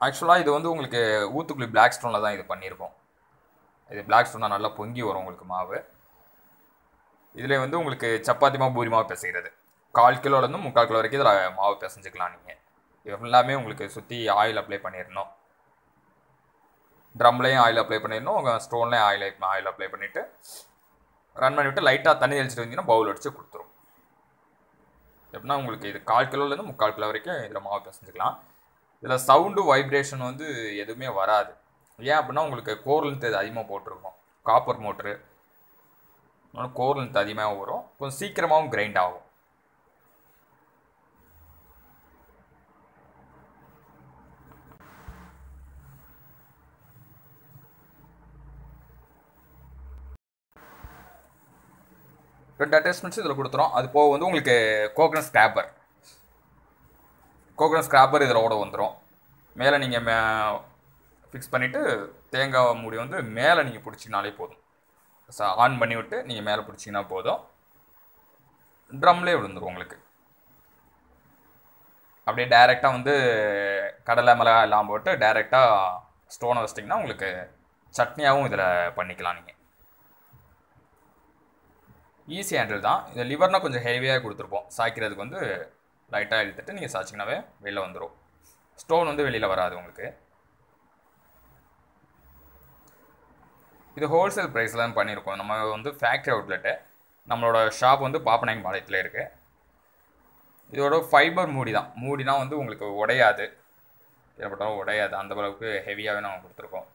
ஆக்சுவலாக இது வந்து உங்களுக்கு ஊத்துக்குழி பிளாக் ஸ்டோனில் தான் இது பண்ணியிருக்கோம் இது பிளாக் ஸ்டோனாக நல்லா பொங்கி வரும் உங்களுக்கு மாவு இதில் வந்து உங்களுக்கு சப்பாத்தி மாவு பூரி மாவு பிசைகிறது கால் கிலோலேருந்து முக்கால் கிலோ வரைக்கும் இதில் மாவு பிசைஞ்சுக்கலாம் நீங்கள் இது ஃபுல்லாமே உங்களுக்கு சுற்றி ஆயில் அப்ளை பண்ணிடணும் ட்ரம்லேயும் ஆயில் அப்ளை பண்ணிடணும் உங்கள் ஸ்டோன்லேயும் ஆயில் ஆயில் அப்ளை பண்ணிவிட்டு ரன் பண்ணிவிட்டு லைட்டாக தண்ணி தெளிச்சிட்டு வந்தீங்கன்னா பவுல் அடித்து கொடுத்துரும் எப்படின்னா உங்களுக்கு இது கால் கிலோலேருந்து முக்கால் கிலோ வரைக்கும் இதில் மாவு பிசைஞ்சுக்கலாம் இதில் சவுண்டு வைப்ரேஷன் வந்து எதுவுமே வராது ஏன் அப்படின்னா உங்களுக்கு கோர் லென்த் இது அதிகமாக போட்டிருக்கோம் காப்பர் மோட்ரு அதனால கோர் லென்த் அதிகமாக வரும் கொஞ்சம் சீக்கிரமாகவும் கிரைண்ட் ஆகும் ரெண்டு அட்டாச்மெண்ட்ஸ் இதில் கொடுத்துரும் அது போக வந்து உங்களுக்கு கோகனட் ஸ்கிராப்பர் கோகனட் ஸ்கிராப்பர் இதில் ஓட வந்துடும் மேலே நீங்கள் மே ஃபிக்ஸ் பண்ணிவிட்டு தேங்காய் மூடி வந்து மேலே நீங்கள் பிடிச்சிங்கனாலே போதும் ச ஆன் பண்ணி விட்டு நீங்கள் மேலே பிடிச்சிங்கன்னா போதும் ட்ரம்லேயே விழுந்துரும் உங்களுக்கு அப்படியே டைரெக்டாக வந்து கடலை மிளகா எல்லாம் போட்டு டைரெக்டாக ஸ்டோனை வச்சிட்டிங்கன்னா உங்களுக்கு சட்னியாகவும் இதில் பண்ணிக்கலாம் நீங்கள் ஈஸி ஹேண்டில் தான் இந்த லிவர்னால் கொஞ்சம் ஹெவியாக கொடுத்துருப்போம் சாய்க்கிறதுக்கு வந்து லைட்டாக இழுத்துட்டு நீங்கள் சாய்ச்சிங்கனாவே வெளில வந்துடும் ஸ்டோன் வந்து வெளியில் வராது உங்களுக்கு இது ஹோல்சேல் ப்ரைஸில் தான் பண்ணியிருக்கோம் நம்ம வந்து ஃபேக்ட்ரி அவுட்லெட்டு நம்மளோட ஷாப் வந்து பாப்பநாயகம் பாளையத்தில் இருக்குது இதோட ஃபைபர் மூடி தான் மூடினா வந்து உங்களுக்கு உடையாது ஏற்பட்டாலும் உடையாது அந்த அளவுக்கு ஹெவியாகவே நாங்கள் கொடுத்துருக்கோம்